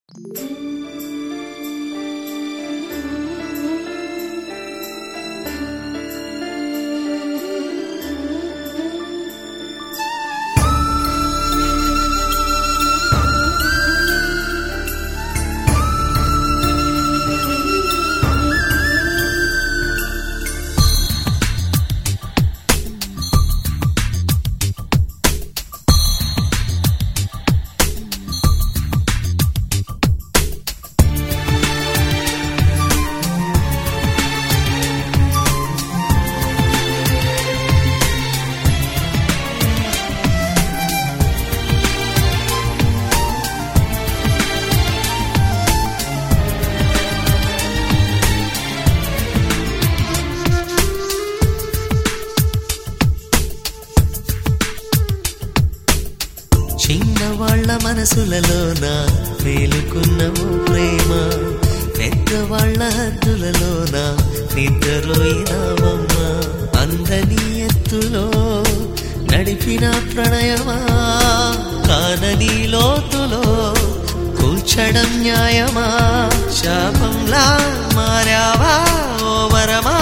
చిన్నవాళ్ల మనసులలోన మేలుకున్నవు ప్రేమ పెద్దవాళ్ల హద్దులలోన నిద్రపోయినావమ్మ అందని ఎత్తులో నడిపిన ప్రణయమా కానని లోతులో కూల్చడం న్యాయమా శాపంలా మారావా ఓ వరమా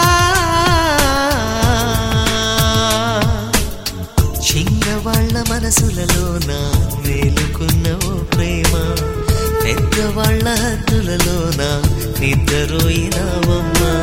చిన్నవాళ్ల మనసులలోన మేలుకున్నవో ప్రేమ పెద్దవాళ్ల హద్దులలోన నిద్రపోయినావమ్మా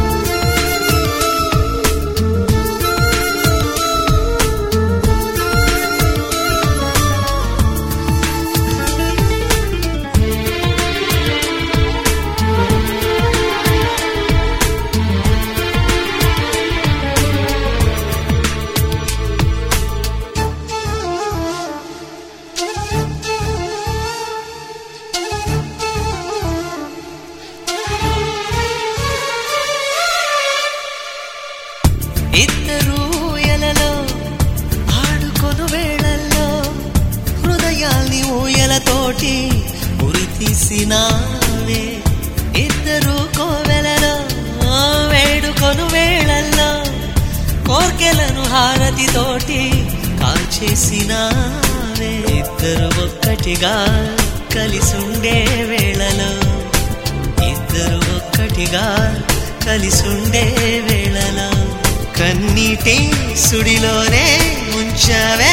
ఇద్దరు ఎలలో ఆడుకొను వేళల్లో హృదయాల్ని ఊయలతోటి ఉరి తీసినావే ఇద్దరు కోవెలలో వేడుకొను వేళల్లో కోర్కెలను హారతితోటి కాల్చేసినావే ఇద్దరు ఒక్కటిగా కలిసుండే వేళలో ఇద్దరు ఒక్కటిగా కలిసుండే వేళలో కన్నీటి సుడిలోనే ముంచవే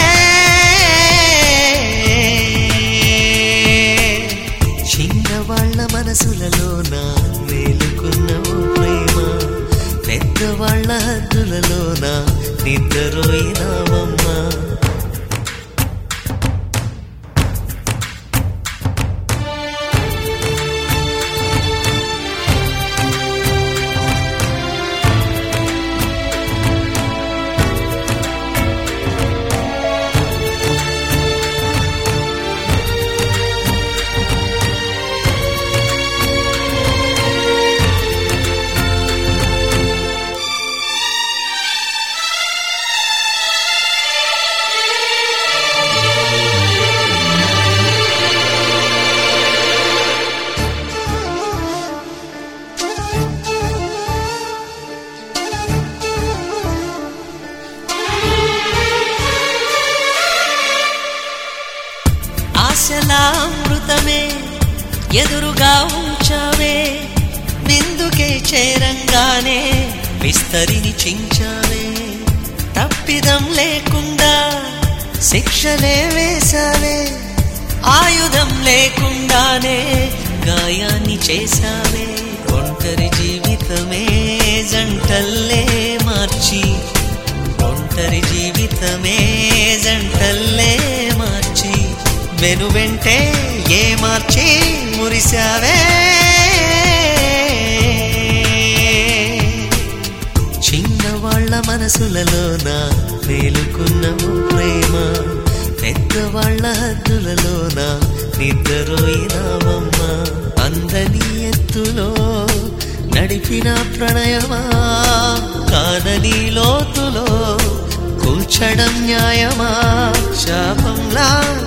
చిన్నవాళ్ల మనసులలోన మేలుకున్నవు ప్రేమ పెద్దవాళ్ల హద్దులలోన నిద్రపోయినావమ్మా ఆశలా అమృతమే ఎదురుగా ఉంచావే నిందుకే చేరంగానే విస్తరిని చించావే తప్పిదం లేకుండా శిక్షలే వేశావే ఆయుధం లేకుండానే గాయాన్ని చేశావే ఒంటరి జీవితమే జంటల్లే మార్చి ఒంటరి జీవితమే జంటల్లే మార్చి వెను వెంటే ఏ మార్చి మురిశావే చిన్నవాళ్ల మనసులలోన మేలుకున్నవు ప్రేమ పెద్దవాళ్ల హద్దులలోన నిద్రపోయినావమ్మా అందని ఎత్తులో నడిపిన ప్రణయమా కానని లోతులో కూల్చడం న్యాయమా శాపంలా